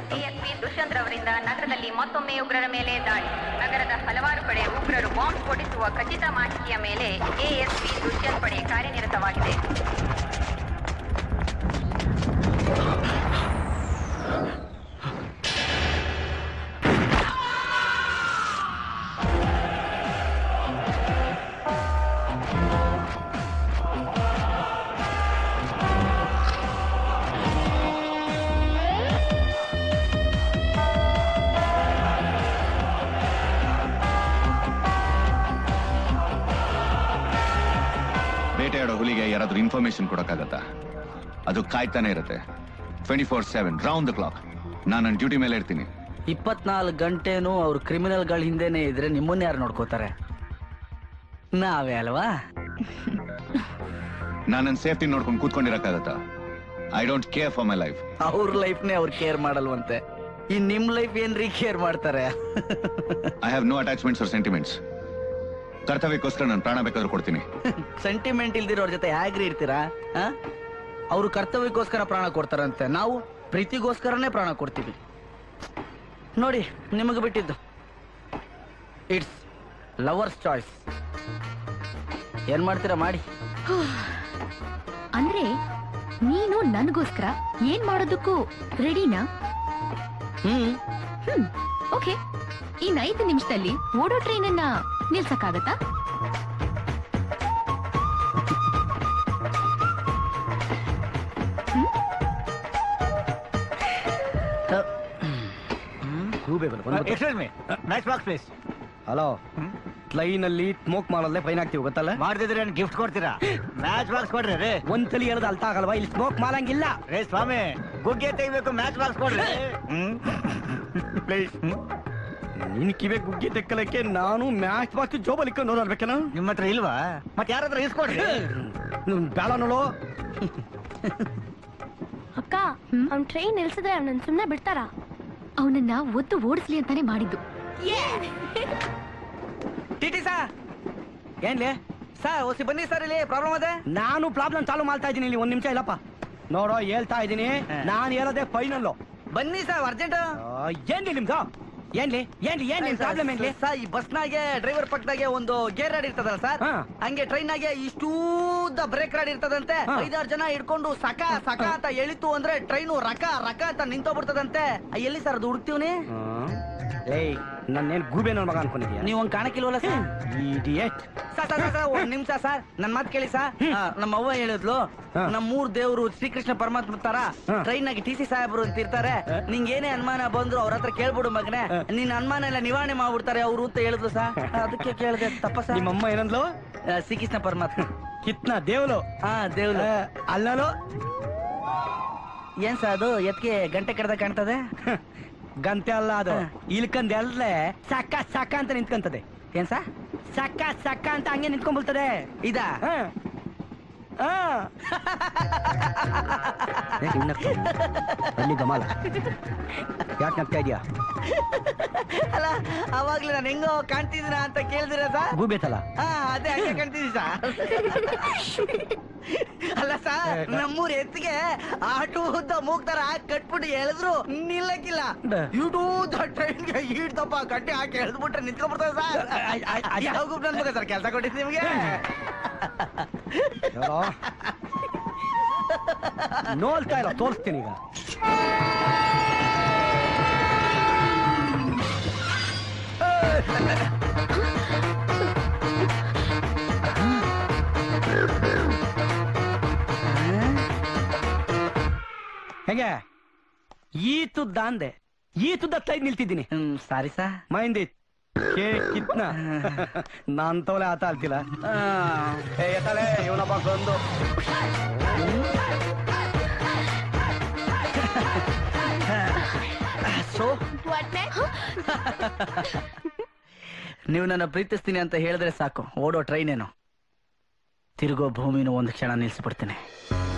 DSP Dushyant ರವರಿಂದ ನಗರದಲ್ಲಿ ಮತ್ತೊಮ್ಮೆ ಉಗ್ರರ ಮೇಲೆ ದಾಳಿ ನಗರದ ಹಲವಾರು ಕಡೆ ಉಗ್ರರು ಬಾಂಬ್ ಸ್ಫೋಟಿಸುವ ಖಚಿತ ಮಾಹಿತಿಯ ಮೇಲೆ ಎಎಸ್ಪಿ ದುಷ್ಯಂತ್ ಪಡೆ ಕಾರ್ಯನಿರತವಾಗಿದೆ ಬೇಟೆಯಾಡೋ ಹುಲಿಗೆ ಯಾರಾದ್ರೂ ಇನ್ಫಾರ್ಮೇಶನ್ ಕೊಡಕ್ಕಾಗತ್ತಾ ಅದು ಕಾಯ್ತಾನೆ ಇರುತ್ತೆ twenty four seven round the clock ನಾನು ನನ್ನ ಡ್ಯೂಟಿ ಮೇಲೆ ಇರ್ತೀನಿ ಇಪ್ಪತ್ನಾಲ್ಕು ಗಂಟೆನೂ ಅವ್ರು ಕ್ರಿಮಿನಲ್ಗಳ ಹಿಂದೆನೆ ಇದ್ರೆ ನಿಮ್ಮನ್ನ ಯಾರು ನೋಡ್ಕೋತಾರೆ ನಾವೇ ಅಲ್ವಾ ನಾನು ನನ್ನ ಸೇಫ್ಟಿ ನೋಡ್ಕೊಂಡು ಕೂತ್ಕೊಂಡಿರಕ್ಕಾಗತ್ತಾ I don't care for my life ಅವ್ರ ಲೈಫ್ನೇ ಅವ್ರು ಕೇರ್ ಮಾಡಲ್ವಂತೆ ಈ ನಿಮ್ ಲೈಫ್ ಏನ್ರಿ ಕೇರ್ ಮಾಡ್ತಾರೆ I have no attachments or sentiments ಕರ್ತವ್ಯಕ್ಕೋಸ್ಕರ ನಾನು ಪ್ರಾಣ ಬೇಕಾದ್ರೂ ಕೊಡ್ತೀನಿ ಸೆಂಟಿಮೆಂಟ್ ಇಲ್ದಿರೋರ್ ಜೊತೆ ಹೇಗ್ರಿ ಇರ್ತೀರಾ ಅವರು ಕರ್ತವ್ಯಕ್ಕೋಸ್ಕರ ಪ್ರಾಣ ಕೊಡ್ತಾರಂತೆ ನಾವು ಪ್ರೀತಿಗೋಸ್ಕರನೇ ಪ್ರಾಣ ಕೊಡ್ತೀವಿ ನೋಡಿ ನಿಮಗೆ ಬಿಟ್ಟಿದ್ದು ಇಟ್ಸ್ ಲವರ್ಸ್ ಚಾಯ್ಸ್ ಏನ್ ಮಾಡ್ತೀರಾ ಮಾಡಿ ಅಂದ್ರೆ ನೀನು ನನ್ಗೋಸ್ಕರ ಏನ್ ಮಾಡೋದಕ್ಕೂ ರೆಡಿನಾ ಹ್ಮ್ ಹ್ಮ್ ಓಕೆ ಇನ್ ಐದು ನಿಮಿಷದಲ್ಲಿ ಓಡೋ ಟ್ರೈನ್ ಅನ್ನ ನಿಲ್ಸಕ್ಕಾಗತ್ತಾ excuse me match box please hello train ಅಲ್ಲಿ ಸ್ಮೋಕ್ ಮಾಡಲ್ಲೇ ಫೈನ್ ಹಾಕ್ತಿವಿ ಗೊತ್ತಲ್ಲ ಮಾಡ್ತಿದ್ರೆ ಗಿಫ್ಟ್ ಕೊಡ್ತೀರಾ ಮ್ಯಾಚ್ ಬಾಕ್ಸ್ ಕೊಡ್ರಿ ರೇ ಒಂದ್ಸಲಿ ಹೇಳೋದು ಅರ್ಥ ಆಗಲ್ವಾ ಇಲ್ಲಿ ಸ್ಮೋಕ್ ಮಾಡಂಗಿಲ್ಲ ರೇ ಸ್ವಾಮಿ ಗುಗ್ಗೆ ತೆಗಿಬೇಕು ಮ್ಯಾಚ್ ಬಾಕ್ಸ್ ಕೊಡ್ರಿ ಪ್ಲೀಸ್ ನಿನ್ ಕಿವೆ ಗುಗ್ಗಿ ತೆಕ್ಕಲಕ್ಕೆ ನಾನು ಮ್ಯಾಚ್ ಬಾಕ್ಸ್ ಜೋಬಲ್ಲಿ ಇಕ್ಕೊಂಡು ನೋಡ್ಬೇಕೇನ ನಿಮ್ಮ ಹತ್ರ ಇಲ್ವಾ ಮತ್ತೆ ಯಾರಾದ್ರೂ ಇಸ್ಕೊಡ್ರಿ ಬೇಡ ನೋಡು ಅಕ್ಕ ಅವ್ನ್ ಟ್ರೈನ್ ನಿಲ್ಸಿದ್ರೆ ಅವನನ್ನ ಸುಮ್ನೆ ಬಿಡ್ತಾರ ಅವನನ್ನ ಒತ್ತು ಓಡಿಸ್ಲಿ ಅಂತಾನೆ ಮಾಡಿದ್ದು ಟಿಟಿ ಸಾ ಏನ್ಲಿ ಸರ್ ಓಸಿ ಬನ್ನಿ ಸರ್ ಇಲ್ಲಿ ಪ್ರಾಬ್ಲಮ್ ಅದೇ ನಾನು ಪ್ರಾಬ್ಲಮ್ ಚಾಲು ಮಾಡ್ತಾ ಇದ್ದೀನಿ ಇಲ್ಲಿ ಒಂದ್ ನಿಮಿಷ ಇಲ್ಲಪ್ಪ ನೋಡೋ ಹೇಳ್ತಾ ಇದ್ದೀನಿ ನಾನು ಹೇಳೋದೇ ಫೈನಲ್ ಬನ್ನಿ ಸರ್ ಅರ್ಜೆಂಟ್ ಏನ್ಲಿ ನಿಮ್ದು ಏನ್ಲಿ ಏನ್ಲಿ ಏನ್ ನಿಮ್ ಪ್ರಾಬ್ಲಮ್ ಏನ್ಲಿ ಸರ್ ಈ ಬಸ್ನಾಗೆ ಡ್ರೈವರ್ ಪಕ್ಕದಾಗೆ ಒಂದು ಗೇರ್ ರಾಡ್ ಇರ್ತದಲ್ಲ ಸರ್ ಹಾ. ಹಂಗೆ ಟ್ರೈನ್ ನಾಗೆ ಇಷ್ಟೂದ ಬ್ರೇಕ್ ರಾಡ್ ಇರ್ತದಂತೆ ಹಾ. ಐದಾರು ಜನ ಹಿಡ್ಕೊಂಡು ಸಕ ಸಕ ಅಂತ ಎಳಿತು ಅಂದ್ರೆ ಟ್ರೈನು ರಕ ರಕ ಅಂತ ನಿಂತೋಗ್ಬಿಡ್ತದಂತೆ ಆ, ಎಲ್ಲಿ ಸರ್ ಅದು ಹುಡುಕ್ತಿವ್ನಿ ಏಯ್ ನನ್ನೇನ್ ಗೂಬೆ ನನ್ನ ಮಗ ಅನ್ಕೊಂಡಿದ್ಯಾ ನೀವು ಹಂಗ್ ಕಾಣಕ್ಕಿಲ್ವಲ್ಲ sir idiot sir sir sir ಒಂದ್ ನಿಮಿಷ ಸರ್ ನನ್ ಮಾತ್ ಕೇಳಿ ಸರ್ ಆ, ನಮ್ಮ ಅವ್ವ ಹೇಳಿದ್ಲು ಹಾ. ನಮ್ಮ ಮೂರ್ ದೇವ್ರು ಶ್ರೀಕೃಷ್ಣ ಪರಮಾತ್ಮ ತರ ಹಾ. ಟ್ರೈನ್ ನಾಗೆ ಟಿ ಸಿ ಸಾಹೇಬ್ರು ಅಂತ ಇರ್ತಾರೆ ನಿಂಗೆ ಏನೇ ಅನುಮಾನ ಬಂದ್ರು ಅವ್ರ ಹತ್ರ ಕೇಳ್ಬಿಡು ಮಗನೆ ನಿನ್ ಅನುಮಾನ ಎಲ್ಲ ನಿವಾರಣೆ ಮಾಡ್ಬಿಡ್ತಾರೆ ಅವ್ರು ಅಂತ ಹೇಳಿದ್ರು ಸರ್ ಅದಕ್ಕೆ ಕೇಳಿದೆ ತಪ್ಪ ಸರ್ ನಿಮ್ಮಮ್ಮ ಏನಂದ್ಲು ಆ, ಶ್ರೀಕೃಷ್ಣ ಪರಮಾತ್ಮ ಕಿತ್ನ ದೇವ್ಲು ಹಾ ದೇವ್ರು ಆ, ಅಲ್ಲಲು ಏನ್ ಸರ್ ಅದು ಎತ್ಗೆ ಗಂಟೆ ಕಡ್ದ ಕಾಣ್ತದೆ ಗಂಟೆ ಅಲ್ಲ ಅದು ಹಾ. ಇಲ್ಕಂದ್ ಎಲ್ಲೇ ಸಕ್ಕ ಸಕ್ಕ ಅಂತ ನಿಂತ್ಕಂತದೆ ಏನ್ ಸರ್ ಸಕ್ಕ ಸಕ್ಕ ಅಂತ ಹಂಗೆ ನಿಂತ್ಕೊಂಡ್ಬಿಡ್ತದೆ ಇದಾ ಹಾ. ಹಾ. ಯಾಕೆ ಇನ್ನ ಅಲ್ಲಿ ಗಮಾಲ ಯಾಕೆ ನಗ್ತಾ ಇದೀಯಾ ಅಲ್ಲ ಅವಾಗ್ಲೇ ನಾನು ಹೆಂಗೋ ಕಾಣ್ತಿದ್ದೀನ ಅಂತ ಕೇಳಿದಿರ ಸರ್ ಗೂಬೇತಲ್ಲ ಹಾ ಅದೇ ಹಂಗೆ ಕಾಣ್ತಿದ್ದಿ ಸರ್ ಅಲ್ಲ ಸರ್ ನಮ್ಮೂರ್ ಎತ್ತಿಗೆ ಆಟೋ ಉದ್ದ ಮೂಗ್ತಾರ ಕಟ್ಬಿಟ್ಟು ಎಳೆದ್ರು ನಿಲ್ಲಕ್ಕಿಲ್ಲ ಬ. ಇಡೂದ ಟ್ರೈನ್ಗೆ ಈಡ್ದಪ್ಪ ಕಟ್ಟಿ ಹಾಕಿ ಎಳೆದ್ಬಿಟ್ರೆ ನಿಂತ್ಕೊಂಡ್ಬಿಡ್ತಾರೆ ಸರ್ ಅ- ಅ- ಅ- ಯಾವ ನನ್ ಮಗ ಸರ್ ಕೆಲಸ ಕೊಟ್ಟಿದ್ದು ನಿಮ್ಗೆ ಯಾರೋ? ನೋಡ್ತಾ ಇಲ್ಲ ತೋರಿಸ್ತೀನಿ ಈಗ ಹೆಂಗೆ ಈ ತುದ್ದ ಅಂದೆ ಈ ತುದ್ದ ತೈದ್ ನಿಲ್ತಿದ್ದೀನಿ ಹ್ಮ್ ಸಾರಿ ಸರ್ ಮೈಂದಿ ಕೇ ಕಿತ್ನ ನಾನ್ ತೋಲೆ ಆತ ಅಲ್ತಿಲ್ಲ ಏ ಎತ್ತಲೆ ಇವನೊಬ್ಬ ಬಂದು ಸೊ ನೀವು ನನ್ನ ಪ್ರೀತಿಸ್ತೀನಿ ಅಂತ ಹೇಳಿದ್ರೆ ಸಾಕು ಓಡೋ ಟ್ರೈನ್ ಏನು ತಿರುಗೋ ಭೂಮಿನೂ ಒಂದು ಕ್ಷಣ ನಿಲ್ಲಿಸ್ಬಿಡ್ತೀನಿ